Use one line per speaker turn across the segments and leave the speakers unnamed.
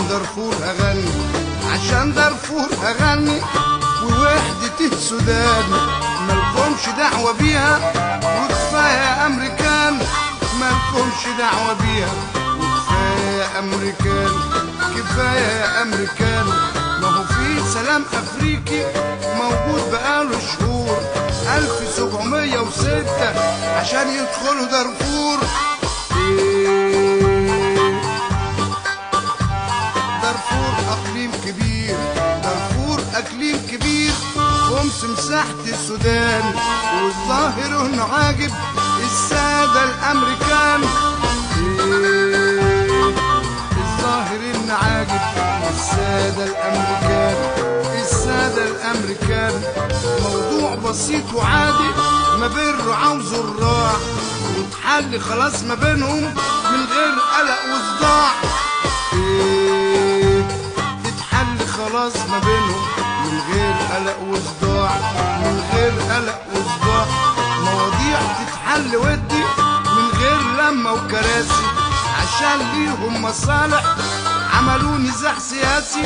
دارفور هغني عشان دارفور هغني ووحدة السودان مالكمش دعوة بيها وكفاية أمريكان مالكمش دعوة بيها وكفاية أمريكان كفاية أمريكان ما هو في سلام أفريقي موجود بقاله شهور 1706 عشان يدخلوا دارفور إيه دارفور اقليم كبير دارفور اقليم كبير خمس مساحة السودان والظاهر انه عاجب السادة الامريكان إيه الظاهر انه عاجب السادة الامريكان السادة الامريكان موضوع بسيط وعادي ما بين رعاة وزراع وتحل خلاص ما بينهم من غير قلق وصداع إيه تتحل خلاص ما بينهم من غير قلق وصداع من غير قلق وصداع مواضيع تتحل ودي من غير لمة وكراسي عشان ليهم مصالح عملوا نزاع سياسي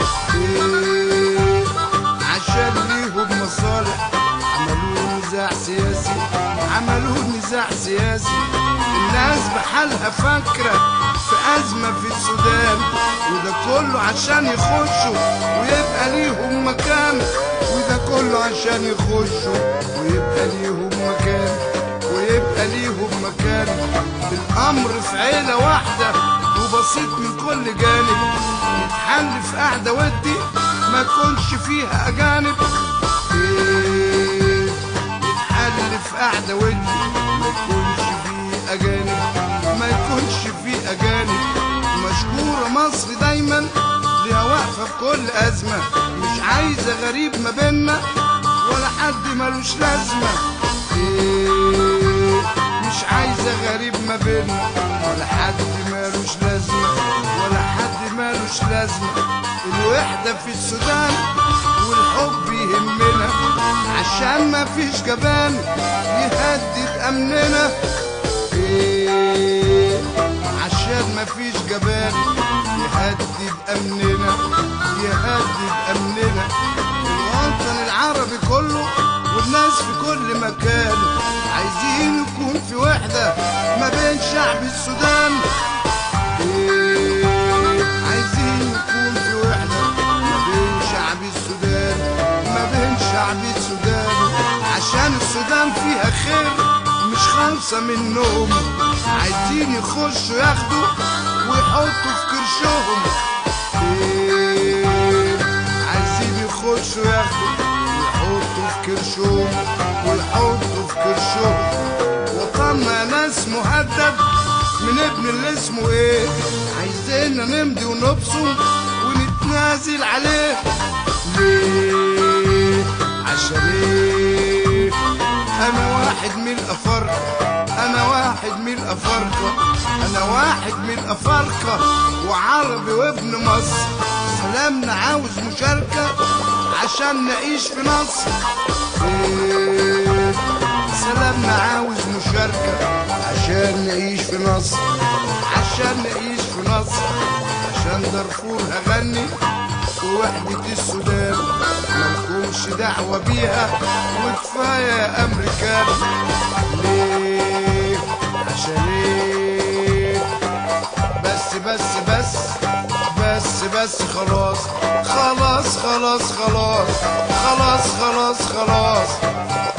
إيه عشان ليهم مصالح عملوا نزاع سياسي عملوا نزاع سياسي الناس بحالها فاكرة في أزمة في السودان وده كله عشان يخشوا ويبقى ليهم مكان وده كله عشان يخشوا ويبقى ليهم مكان ويبقى ليهم مكان الأمر في عيلة واحدة وبسيط من كل جانب يتحل في قعدة ودي ما يكونش فيها أجانب إيه يتحل في قعدة ودي ما يكونش فيه أجانب ما يكونش فيه أجانب مشهورة مصر دايما ليها واقفة في كل أزمة مش عايزة غريب ما بينا ولا حد ملوش لازمة إيه مش عايزة غريب ما بينا ولا حد مالوش لازمة ولا حد مالوش لازمة الوحدة في السودان والحب يهمنا عشان ما فيش جبان يهدد أمننا إيه عشان ما فيش جبان يهدد أمننا يهدد أمننا الوطن العربي كله والناس في كل مكان عايزين يكون في وحدة ما بين شعب السودان إيه عايزين يكون في وحدة ما بين شعب السودان ما بين شعب السودان عشان السودان فيها خير مش خالصة منهم عايزين يخشوا ياخدوا ويحطوا في كرشهم إيه عايزين يخشوا ياخدوا ويحطوا في كرشهم ويحطوا في كرشهم وطننا ناس مهدد من ابن اللي اسمه ايه عايزيننا نمضي ونبصم ونتنازل عليه ليه عشان ايه انا واحد من الافارقه انا واحد من الافارقه انا واحد من الافارقه وعربي وابن مصر سلامنا عاوز مشاركه عشان نعيش في مصر إيه سلامنا عاوز مشاركة عشان نعيش في مصر عشان نعيش في مصر عشان دارفور هغني ووحدة السودان ملكمش دعوة بيها وكفاية يا أمريكان ليه عشان ايه بس بس بس بس بس خلاص خلاص خلاص خلاص خلاص خلاص خلاص